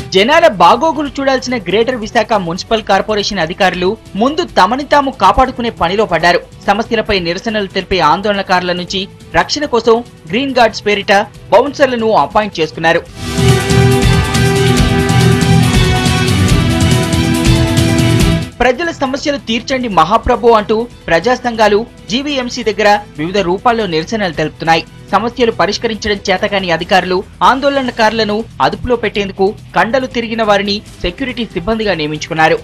జనాల బాగోగులు చూడాల్సిన గ్రేటర్ విశాఖ మున్సిపల్ కార్పొరేషన్ అధికారులు ముందు తమని తాము కాపాడుకునే పనిలో పడ్డారు సమస్యలపై నిరసనలు తెలిపే ఆందోళనకారుల నుంచి రక్షణ కోసం గ్రీన్ గార్డ్స్ పేరిట బౌన్సర్లను అపాయింట్ చేసుకున్నారు ప్రజల సమస్యలు తీర్చండి మహాప్రభు అంటూ ప్రజా సంఘాలు జీవీఎంసీ దగ్గర వివిధ రూపాల్లో నిరసనలు తెలుపుతున్నాయి సమస్యలు పరిష్కరించడం చేతకాని అధికారులు ఆందోళనకారులను అదుపులో పెట్టేందుకు కండలు తిరిగిన వారిని సెక్యూరిటీ సిబ్బందిగా నియమించుకున్నారు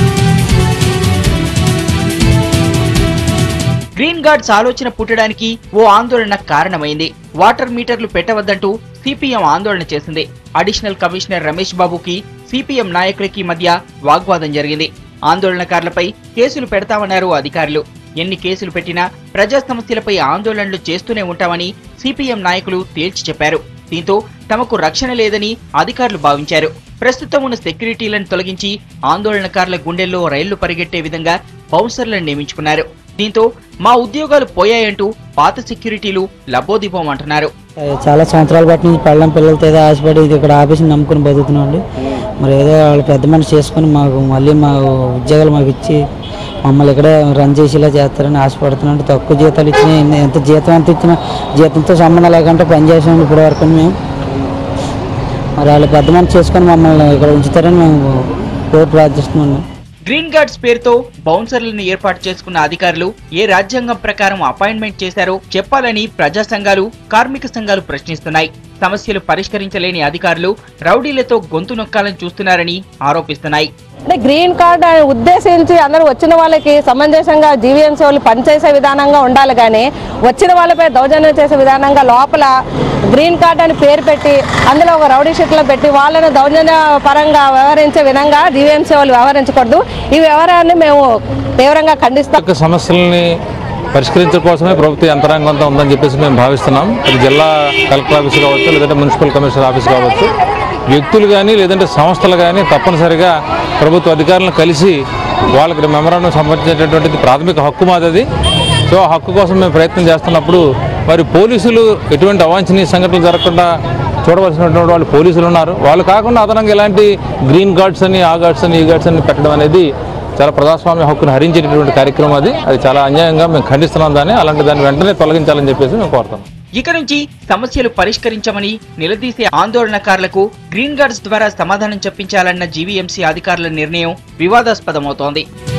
గ్రీన్ గార్డ్స్ ఆలోచన పుట్టడానికి ఓ ఆందోళన కారణమైంది వాటర్ మీటర్లు పెట్టవద్దంటూ సిపిఎం ఆందోళన చేసింది అడిషనల్ కమిషనర్ రమేష్ బాబుకి సిపిఎం నాయకులకి మధ్య వాగ్వాదం జరిగింది ఆందోళనకారులపై కేసులు పెడతామన్నారు అధికారులు ఎన్ని కేసులు పెట్టినా ప్రజా సమస్యలపై ఆందోళనలు చేస్తూనే ఉంటామని సిపిఎం నాయకులు తేల్చి చెప్పారు దీంతో తమకు రక్షణ లేదని అధికారులు భావించారు ప్రస్తుతం ఉన్న సెక్యూరిటీలను తొలగించి ఆందోళనకారుల గుండెల్లో రైళ్లు పరిగెట్టే విధంగా బౌన్సర్లను నియమించుకున్నారు దీంతో మా ఉద్యోగాలు పోయాయంటూ పాత సెక్యూరిటీలు లబోదిబోం అంటున్నారు చాలా సంవత్సరాల బట్టి నుంచి పళ్ళం పిల్లలతో ఏదో ఆశపడి ఇది ఇక్కడ ఆఫీస్ని నమ్ముకుని బతుకుతున్నాం అండి మరి ఏదో వాళ్ళు పెద్ద మనిషి చేసుకుని మాకు మళ్ళీ మా ఉద్యోగాలు మాకు ఇచ్చి మమ్మల్ని ఇక్కడే రన్ చేసేలా చేస్తారని ఆశపడుతున్నాం అంటే తక్కువ జీతాలు ఇచ్చినా ఎన్ని- ఎంత జీతం ఎంత ఇచ్చినా జీతంతో సంబంధం లేకుండా పని చేసాం ఇప్పటి వరకు మేము మరి వాళ్ళు పెద్ద మనిషి చేసుకొని మమ్మల్ని ఇక్కడ ఉంచుతారని మేము కోర్టు ప్రార్థిస్తున్నాం గ్రీన్ గార్డ్స్ పేరుతో బౌన్సర్లను ఏర్పాటు చేసుకున్న అధికారులు ఏ రాజ్యాంగం ప్రకారం అపాయింట్మెంట్ చేశారో చెప్పాలని ప్రజా సంఘాలు కార్మిక సంఘాలు ప్రశ్నిస్తున్నాయి సమస్యలు పరిష్కరించలేని అధికారులు రౌడీలతో గొంతు నొక్కాలని చూస్తున్నారని ఆరోపిస్తున్నాయి అంటే గ్రీన్ కార్డ్ అని ఉద్దేశించి అందరూ వచ్చిన వాళ్ళకి సమంజసంగా జీవీఎంసీ వాళ్ళు పనిచేసే విధానంగా ఉండాలి కానీ వచ్చిన వాళ్ళపై దౌర్జన్యం చేసే విధానంగా లోపల గ్రీన్ కార్డ్ అని పేరు పెట్టి అందులో ఒక రౌడీ షీట్లో పెట్టి వాళ్ళని దౌర్జన్య పరంగా వ్యవహరించే విధంగా జీవీఎంసీ వాళ్ళు వ్యవహరించకూడదు ఈ వ్యవహారాన్ని మేము తీవ్రంగా ఖండిస్తాం యొక్క సమస్యల్ని పరిష్కరించడం కోసమే ప్రభుత్వ యంత్రాంగంతో ఉందని చెప్పేసి మేము భావిస్తున్నాం అది జిల్లా కలెక్టర్ ఆఫీస్ కావచ్చు లేదంటే మున్సిపల్ కమిషనర్ ఆఫీస్ కావచ్చు వ్యక్తులు కానీ లేదంటే సంస్థలు కానీ తప్పనిసరిగా ప్రభుత్వ అధికారులను కలిసి వాళ్ళకి మెమరాండం సమర్పించేటటువంటిది ప్రాథమిక హక్కు మాది సో ఆ హక్కు కోసం మేము ప్రయత్నం చేస్తున్నప్పుడు మరి పోలీసులు ఎటువంటి అవాంఛనీయ సంఘటనలు జరగకుండా చూడవలసినటువంటి వాళ్ళు పోలీసులు ఉన్నారు వాళ్ళు కాకుండా అదనంగా ఇలాంటి గ్రీన్ గార్డ్స్ అని ఆ గార్డ్స్ అని ఈ గార్డ్స్ అని పెట్టడం అనేది చాలా ప్రజాస్వామ్య హక్కును హరించేటటువంటి కార్యక్రమం అది అది చాలా అన్యాయంగా మేము ఖండిస్తున్నాం దాన్ని అలాంటి దాన్ని వెంటనే తొలగించాలని చెప్పేసి మేము కోరుతాం ఇక నుంచి సమస్యలు పరిష్కరించమని నిలదీసే ఆందోళనకారులకు గ్రీన్ గార్డ్స్ ద్వారా సమాధానం చెప్పించాలన్న జీవీఎంసీ అధికారుల నిర్ణయం వివాదాస్పదమవుతోంది